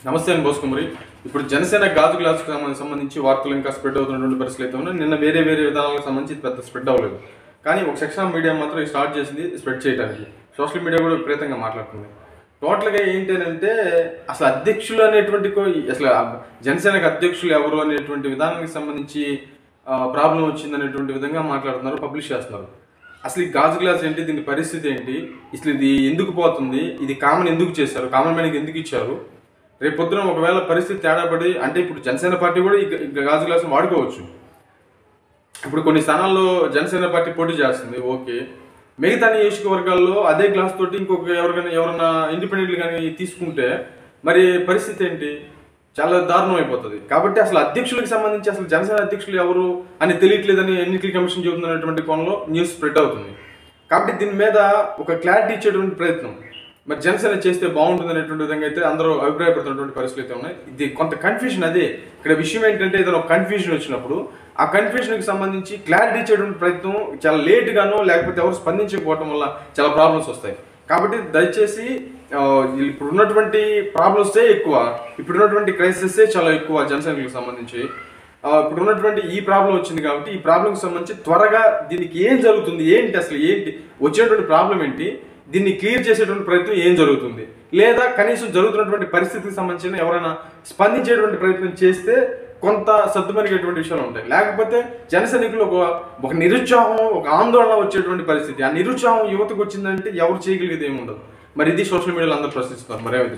నమస్తే అని బోసుకుమరి ఇప్పుడు జనసేన గాజు గ్లాసుకు సంబంధ- సంబంధించి వార్తలు ఇంకా స్ప్రెడ్ అవుతున్నటువంటి పరిస్థితులు అయితే ఉన్నాయి నిన్న వేరే వేరే విధానాలకు సంబంధించి ఇది పెద్ద స్ప్రెడ్ అవ్వలేదు కానీ ఒక సెక్షన్ ఆఫ్ మీడియా మాత్రం ఇది స్టార్ట్ చేసింది స్ప్రెడ్ చేయడానికి సోషల్ మీడియా కూడా విపరీతంగా మాట్లాడుతుంది టోటల్గా ఏంటి అని అంటే అసలు అధ్యక్షులు అనేటువంటి కో- అసలు ఆ జనసేనకు అధ్యక్షులు ఎవరు అనేటువంటి విధానానికి సంబంధించి ప్రాబ్లం వచ్చింది అనేటువంటి విధంగా మాట్లాడుతున్నారు పబ్లిష్ చేస్తున్నారు అసలు ఈ గాజు గ్లాస్ ఏంటి దీని పరిస్థితి ఏంటి అసలు ఇది ఎందుకు పోతుంది ఇది కామన్ ఎందుకు చేశారు కామన్ మ్యాన్కి ఎందుకు ఇచ్చారు రేపు పొద్దున ఒకవేళ పరిస్థితి తేడా పడి అంటే ఇప్పుడు జనసేన పార్టీ కూడా ఈ గ- ఈ గాజు గ్లాసును వాడుకోవచ్చు ఇప్పుడు కొన్ని స్థానాల్లో జనసేన పార్టీ పోటీ చేస్తుంది ఓకే మిగతా నియోజకవర్గాల్లో అదే గ్లాస్ తోటి ఇంకొక ఎవరికైనా ఎవరైనా ఇండిపెండెంట్లు కానీ తీసుకుంటే మరి పరిస్థితి ఏంటి చాలా దారుణం అయిపోతుంది కాబట్టి అసలు అధ్యక్షులకు సంబంధించి అసలు జనసేన అధ్యక్షులు ఎవరు అని తెలియట్లేదని ఎన్నికల కమిషన్ చెబుతున్నటువంటి కోణంలో న్యూస్ స్ప్రెడ్ అవుతుంది కాబట్టి దీని మీద ఒక క్లారిటీ ఇచ్చేటువంటి ప్రయత్నం మరి జనసేన చేస్తే బాగుంటుంది అనేటువంటి విధంగా అయితే అందరూ అభిప్రాయపడుతున్నటువంటి పరిస్థితులు అయితే ఉన్నాయి ఇది కొంత కన్ఫ్యూజన్ అదే ఇక్కడ విషయం ఏంటంటే ఏదైనా ఒక కన్ఫ్యూజన్ వచ్చినప్పుడు ఆ కన్ఫ్యూజన్కి సంబంధించి క్లారిటీ ఇచ్చేటువంటి ప్రయత్నం చాలా లేట్ గానో లేకపోతే ఎవరు స్పందించకపోవడం వల్ల చాలా ప్రాబ్లమ్స్ వస్తాయి కాబట్టి దయచేసి ఆ, ఇప్పుడు ఉన్నటువంటి ప్రాబ్లమ్సే ఎక్కువ ఇప్పుడు ఉన్నటువంటి క్రైసిసే చాలా ఎక్కువ జనసంఖ్యకు సంబంధించి ఆ, ఇప్పుడు ఉన్నటువంటి ఈ ప్రాబ్లం వచ్చింది కాబట్టి ఈ ప్రాబ్లంకి సంబంధించి త్వరగా దీనికి ఏం జరుగుతుంది ఏంటి అసలు ఏంటి వచ్చినటువంటి ప్రాబ్లం ఏంటి దీన్ని క్లియర్ చేసేటువంటి ప్రయత్నం ఏం జరుగుతుంది లేదా కనీసం జరుగుతున్నటువంటి పరిస్థితికి సంబంధించిన ఎవరైనా స్పందించేటువంటి ప్రయత్నం చేస్తే కొంత సర్దుమరిగేటువంటి విషయాలు ఉంటాయి లేకపోతే జన సైనికులు ఒక ఒక నిరుత్సాహం ఒక ఆందోళన వచ్చేటువంటి పరిస్థితి ఆ నిరుత్సాహం యువతకు వచ్చిందంటే ఎవరు చేయగలిగేది ఏమి ఉండదు మరి ఇది సోషల్ మీడియాలో అందరూ ప్రశ్నిస్తున్నారు మరేమైతే